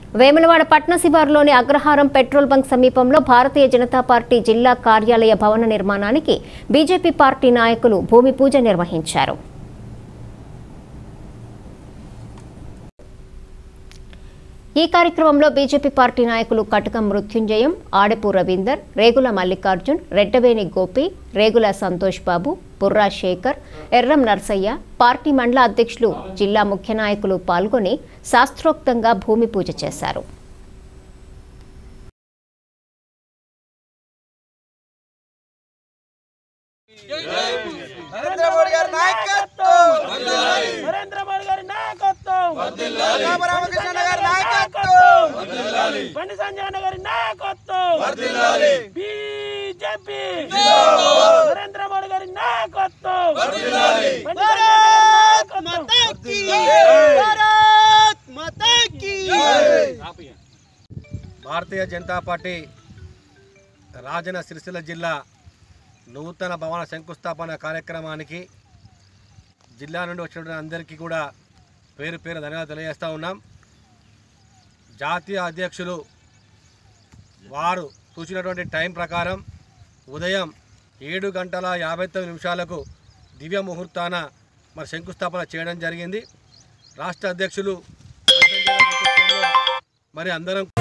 వేములవాడ పట్న శివారులోని అగ్రహారం petrol bunk సమీపంలో భారతీయ Janata party జిల్లా కార్యాలయ భవన నిర్మాణానికి బీజేపీ పార్టీ నాయకులు భూమి పూజ నిర్వహించారు ఈ కార్యక్రమంలో బీజేపీ పార్టీ నాయకులు కటకం మృత్యుంజయం ఆడపు రవీందర్ రేగుల మల్లికార్జున్ రెడ్డవేణి గోపి రేగుల సంతోష్ బాబు బుర్రా శేఖర్ ఎర్రం నర్సయ్య పార్టీ మండల అధ్యక్షులు జిల్లా ముఖ్య నాయకులు పాల్గొని శాస్త్రోక్తంగా భూమి పూజ చేశారు నరేంద్ర మోడీ గారి నాయకత్వం నరేంద్ర మోడీ గారి నాయకత్వం రామ రామకృష్ణ గారి నాయకత్వం బండి సంజయ్ అన్న గారి నాయకత్వం బీజేపీ నరేంద్ర మోడీ గారి నాయకత్వం బండి సంజయ్ అన్న గారి నాయకత్వం భారతీయ జనతా పార్టీ రాజన్న సిరిసిల్ల జిల్లా నూతన భవన శంకుస్థాపన కార్యక్రమానికి జిల్లా నుండి వచ్చినటువంటి అందరికీ కూడా పేరు పేరు ధన్యవాదాలు తెలియజేస్తూ ఉన్నాం జాతీయ అధ్యక్షులు వారు సూచించినటువంటి టైం ప్రకారం ఉదయం ఏడు గంటల యాభై తొమ్మిది నిమిషాలకు దివ్య ముహూర్తాన మరి శంకుస్థాపన చేయడం జరిగింది రాష్ట్ర అధ్యక్షులు మరి అందరం